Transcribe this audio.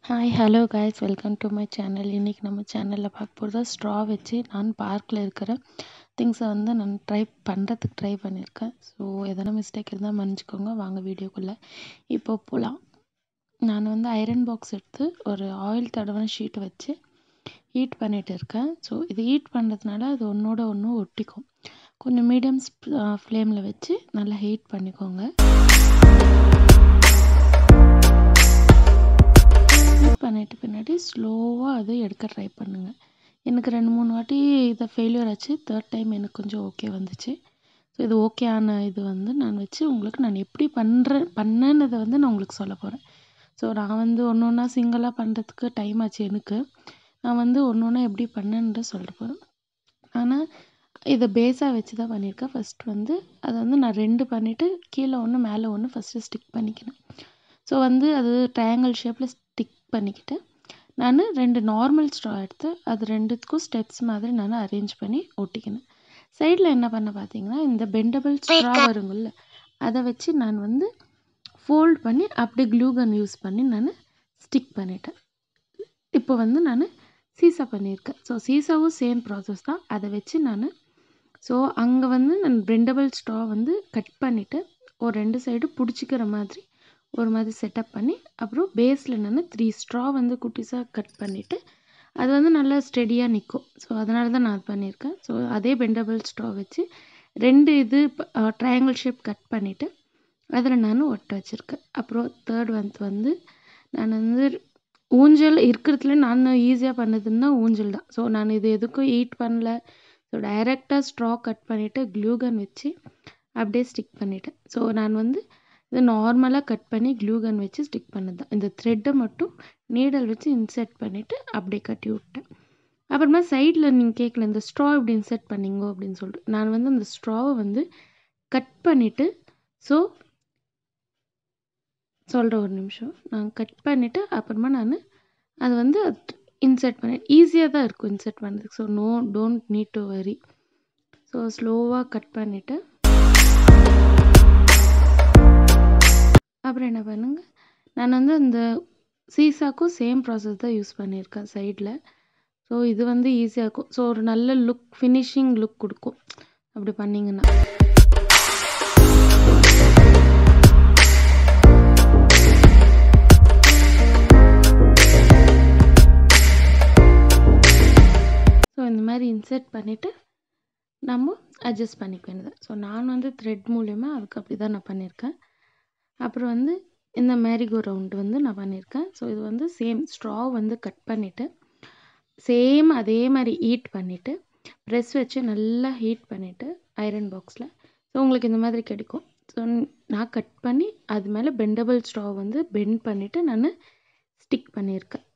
hi hello guys welcome to my channel இன்றைக்கி நம்ம சேனலில் பார்க்க போகிறது ஸ்ட்ரா வச்சு நான் பார்க்கில் இருக்கிற திங்ஸை வந்து நான் ட்ரை பண்ணுறதுக்கு ட்ரை பண்ணியிருக்கேன் ஸோ எதனா மிஸ்டேக் இருந்தால் மன்னிச்சிக்கோங்க வாங்க வீடியோக்குள்ளே இப்போ போகலாம் நான் வந்து ஐரன் பாக்ஸ் எடுத்து ஒரு ஆயில் தடவின ஷீட் வச்சு ஹீட் பண்ணிகிட்டு இருக்கேன் ஸோ இது ஹீட் பண்ணுறதுனால அது ஒன்றோட ஒன்று ஒட்டிக்கும் கொஞ்சம் மீடியம் ஃப்ளேமில் வச்சு நல்லா ஹீட் பண்ணிக்கோங்க ஹீட் பண்ணிட்டு பின்னாடி ஸ்லோவாக அதை எடுக்க ட்ரை பண்ணுங்கள் எனக்கு ரெண்டு மூணு வாட்டி இதை ஃபெயிலியர் ஆச்சு தேர்ட் டைம் எனக்கு கொஞ்சம் ஓகே வந்துச்சு ஸோ இது ஓகே ஆன இது வந்து நான் வச்சு உங்களுக்கு நான் எப்படி பண்ணுறேன் பண்ணேன்னதை வந்து நான் உங்களுக்கு சொல்ல போகிறேன் ஸோ நான் வந்து ஒன்று ஒன்றா சிங்கிளாக பண்ணுறதுக்கு டைம் ஆச்சு எனக்கு நான் வந்து ஒன்று ஒன்றா எப்படி பண்ணேன்ற சொல்ல போகிறேன் ஆனால் இதை பேஸாக வச்சு தான் பண்ணியிருக்கேன் ஃபஸ்ட் வந்து அதை வந்து நான் ரெண்டு பண்ணிவிட்டு கீழே ஒன்று மேலே ஒன்று ஃபஸ்ட்டு ஸ்டிக் பண்ணிக்கினேன் ஸோ வந்து அது ட்ரையாங்கிள் ஷேப்பில் ஸ்டிக் பண்ணிக்கிட்டு நான் ரெண்டு நார்மல் ஸ்ட்ரா எடுத்து அது ரெண்டுத்துக்கும் ஸ்டெப்ஸ் மாதிரி நான் அரேஞ்ச் பண்ணி ஒட்டிக்கினேன் சைடில் என்ன பண்ண பார்த்தீங்கன்னா இந்த பெண்டபிள் ஸ்ட்ரா வருங்கள்ல அதை வச்சு நான் வந்து ஃபோல்ட் பண்ணி அப்படியே க்ளூ கன் யூஸ் பண்ணி நான் ஸ்டிக் பண்ணிட்டேன் இப்போ வந்து நான் சீசா பண்ணியிருக்கேன் ஸோ சீசாவும் சேம் ப்ராசஸ் தான் அதை வச்சு நான் ஸோ அங்கே வந்து நான் பெண்டபிள் ஸ்ட்ரா வந்து கட் பண்ணிவிட்டு ஒரு ரெண்டு சைடு பிடிச்சிக்கிற மாதிரி ஒரு மாதிரி செட்டப் பண்ணி அப்புறம் பேஸில் நான் த்ரீ ஸ்ட்ரா வந்து குட்டிஸாக கட் பண்ணிவிட்டு அது வந்து நல்லா ஸ்டெடியாக நிற்கும் ஸோ அதனால தான் நான் அது பண்ணியிருக்கேன் ஸோ அதே பெண்டபிள் ஸ்ட்ரா வச்சு ரெண்டு இது ட்ரையாங்கிள் ஷேப் கட் பண்ணிவிட்டு அதில் நான் ஒட்ட வச்சுருக்கேன் அப்புறம் தேர்ட் வந்து வந்து நான் வந்து ஊஞ்சல் இருக்கிறதுல நான் ஈஸியாக பண்ணதுன்னா ஊஞ்சல் தான் ஸோ நான் இது எதுக்கும் ஈட் பண்ணல ஸோ டைரெக்டாக ஸ்ட்ரா கட் பண்ணிவிட்டு க்ளூகன் வச்சு அப்படியே ஸ்டிக் பண்ணிட்டேன் ஸோ நான் வந்து இது நார்மலாக கட் பண்ணி க்ளூ கன் வச்சு ஸ்டிக் பண்ணது தான் இந்த த்ரெட்டை மட்டும் நீடல் வச்சு இன்சர்ட் பண்ணிவிட்டு அப்படியே கட்டி விட்டேன் அப்புறமா சைடில் நீங்கள் கேட்கல இந்த ஸ்ட்ரா இப்படி இன்சர்ட் பண்ணிங்கோ அப்படின்னு சொல்லிட்டு நான் வந்து அந்த ஸ்ட்ராவை வந்து கட் பண்ணிவிட்டு ஸோ சொல்கிற ஒரு நிமிஷம் நான் கட் பண்ணிவிட்டு அப்புறமா நான் அது வந்து இன்சர்ட் பண்ணேன் ஈஸியாக தான் இருக்கும் இன்சர்ட் பண்ணுறதுக்கு so no don't need to worry so ஸ்லோவாக கட் பண்ணிவிட்டு அப்புறம் என்ன பண்ணுங்க நான் வந்து அந்த சீசாக்கும் சேம் ப்ராசஸ் தான் யூஸ் பண்ணியிருக்கேன் சைடில் ஸோ இது வந்து ஈஸியாக இருக்கும் ஸோ ஒரு நல்ல லுக் ஃபினிஷிங் லுக் கொடுக்கும் அப்படி பண்ணிங்கன்னா ஸோ இந்த மாதிரி இன்சர்ட் பண்ணிவிட்டு நம்ம அட்ஜஸ்ட் பண்ணிக்க வேண்டியது ஸோ நான் வந்து த்ரெட் மூலயமா அதுக்கு அப்படி தான் நான் பண்ணியிருக்கேன் அப்புறம் வந்து இந்த மேரிகோ ரவுண்டு வந்து நான் பண்ணியிருக்கேன் ஸோ இது வந்து சேம் ஸ்ட்ரா வந்து கட் பண்ணிவிட்டு சேம் அதே மாதிரி ஹீட் பண்ணிவிட்டு ப்ரெஸ் வச்சு நல்லா ஹீட் பண்ணிவிட்டு ஐரன் பாக்ஸில் ஸோ உங்களுக்கு இந்த மாதிரி கிடைக்கும் ஸோ நான் கட் பண்ணி அது மேலே பெண்டபிள் ஸ்ட்ரா வந்து பெண்ட் பண்ணிவிட்டு நான் ஸ்டிக் பண்ணியிருக்கேன்